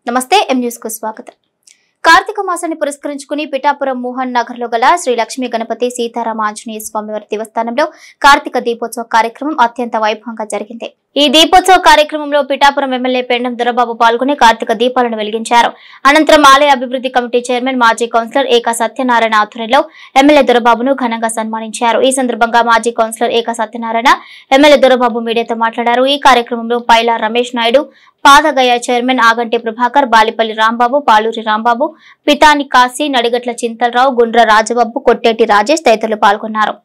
నమస్తే M news కు స్వాగతం కార్తీక మాసాన్ని పురస్కరించుకుని పిఠాపురం మోహన్ నగర్ లో గల శ్రీ లక్ష్మీ గణపతి సీతారామ ఆంజనేయ స్వామివారి దేవస్థానంలో కార్తీక దీపోత్సవ కార్యక్రమం అత్యంత వైభవంగా జరిగింది ఈ దీపోత్సవ కార్యక్రమంలో పిఠాపురం ఎమ్మెల్యే పెండం దొరబాబు పాల్గొని కార్తీక దీపాలను వెలిగించారు అనంతరం ఆలయ అభివృద్ధి కమిటీ చైర్మన్ మాజీ కౌన్సిలర్ ఏకా సత్యనారాయణ ఆధ్వర్యంలో ఎమ్మెల్యే దొరబాబును ఘనంగా సన్మానించారు ఈ సందర్భంగా మాజీ కౌన్సిలర్ ఏకా సత్యనారాయణ ఎమ్మెల్యే దొరబాబు మీడియాతో మాట్లాడారు ఈ కార్యక్రమంలో పైలా రమేష్ నాయుడు పాదగయ చైర్మన్ ఆగంటి ప్రభాకర్ బాలిపల్లి రాంబాబు పాలూరి రాంబాబు పితాని కాశీ నడిగట్ల చింతలరావు గుండ్ర రాజబాబు కొట్టేటి రాజేష్ తదితరులు పాల్గొన్నారు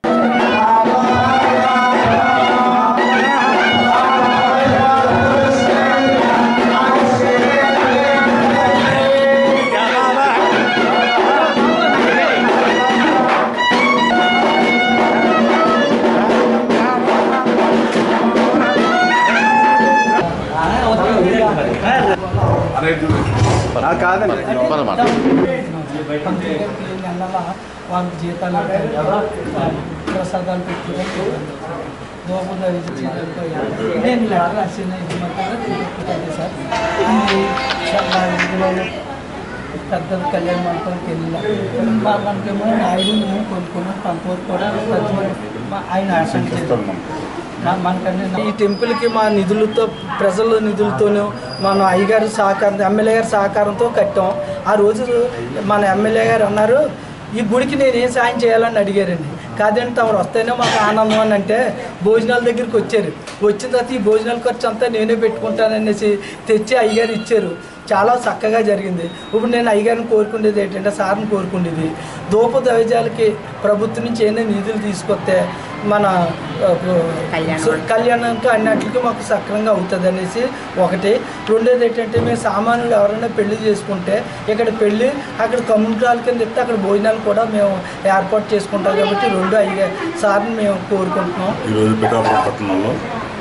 కాదండి పంతులు గారికి నెలల వాళ్ళకి జీతాలు ఉంటాయి కదా ప్రసాదాలు పెట్టుకోవడం దోపద నేను లెటర్ రాసిన ఇది మాత్రం తిరుగుతుంది సార్ ఇది చాలా ఇందులో పెద్ద కళ్యాణ మండపానికి వెళ్ళిన వాళ్ళకేమో నాయుడు మేము కొనుక్కున్నాం కొంతవరకు కూడా తక్కువ ఆయన ఆశించారు మనకంటే ఈ టెంపుల్కి మా నిధులతో ప్రజల నిధులతోనూ మన అయ్యగారి సహకారం ఎమ్మెల్యే గారి సహకారంతో కట్టాం ఆ రోజు మన ఎమ్మెల్యే గారు అన్నారు ఈ గుడికి నేను ఏం సాయం చేయాలని అడిగారండి కాదండి తమరు వస్తేనే మాకు ఆనందం అని అంటే భోజనాల దగ్గరికి వచ్చారు వచ్చిన తర్వాత ఈ భోజనాల ఖర్చు అంతా నేనే పెట్టుకుంటాననేసి తెచ్చి అయ్యగారు ఇచ్చారు చాలా చక్కగా జరిగింది ఇప్పుడు నేను అయ్యగారిని కోరుకునేది ఏంటంటే సార్ని కోరుకునేది దూప దైవజాలకి ప్రభుత్వం నుంచి ఏదైనా నిధులు తీసుకొస్తే మన ఆ, సో కళ్యాణంకి అన్నింటికి మాకు సక్రంగా అవుతుంది అనేసి ఒకటి రెండోది ఏంటంటే మేము సామాన్యులు ఎవరైనా పెళ్లి చేసుకుంటే ఇక్కడ పెళ్లి అక్కడ కమ్యూనిటీ హాల్ కింద ఇస్తే అక్కడ భోజనాలు కూడా మేము ఏర్పాటు చేసుకుంటాం కాబట్టి రెండు అయ్యే సార్ని మేము కోరుకుంటున్నాం ఈరోజు పిఠాపురం పట్టణంలో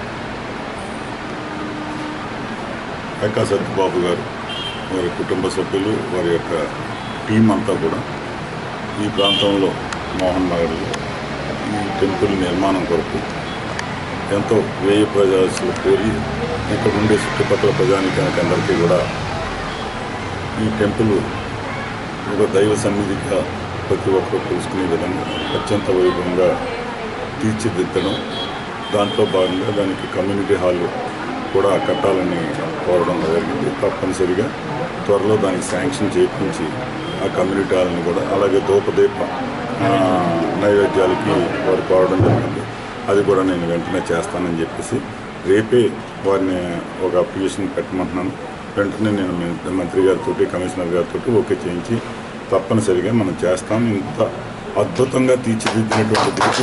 ఎక్కా సత్యబాబు గారు వారి కుటుంబ సభ్యులు వారి యొక్క టీం అంతా కూడా ఈ ప్రాంతంలో మోహన్ నగర్లో ఈ టెంపుల్ నిర్మాణం కొరకు ఎంతో వ్యయ ప్రజాసులు కోరి ఇక్కడ ఉండే చుట్టుపక్కల ప్రజానికానికి అందరికీ కూడా ఈ టెంపుల్ ఒక దైవ సన్నిధిగా ప్రతి ఒక్కరు తెలుసుకునే విధంగా అత్యంత వైభవంగా తీర్చిదిద్దడం దాంట్లో భాగంగా దానికి కమ్యూనిటీ హాల్ కూడా కట్టాలని కోరడం జరిగింది తప్పనిసరిగా త్వరలో దానికి శాంక్షన్ చేయించి ఆ కమ్యూనిటీ హాల్ని కూడా అలాగే దూపదీప ఆ, నైవేద్యాలకి వారు కోరడం జరిగింది అది కూడా నేను వెంటనే చేస్తానని చెప్పేసి రేపే వారిని ఒక అప్లికేషన్ పెట్టమంటున్నాను వెంటనే నేను మీ- మంత్రి గారితో కమిషనర్ గారితో ఓకే చేయించి తప్పనిసరిగా మనం చేస్తాం ఇంత అద్భుతంగా తీర్చిదిద్దినటువంటి గుడికి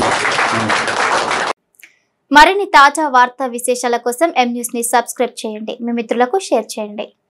మరిన్ని తాజా వార్తా విశేషాల కోసం ఎం న్యూస్ ని సబ్స్క్రైబ్ చేయండి మీ మిత్రులకు షేర్ చేయండి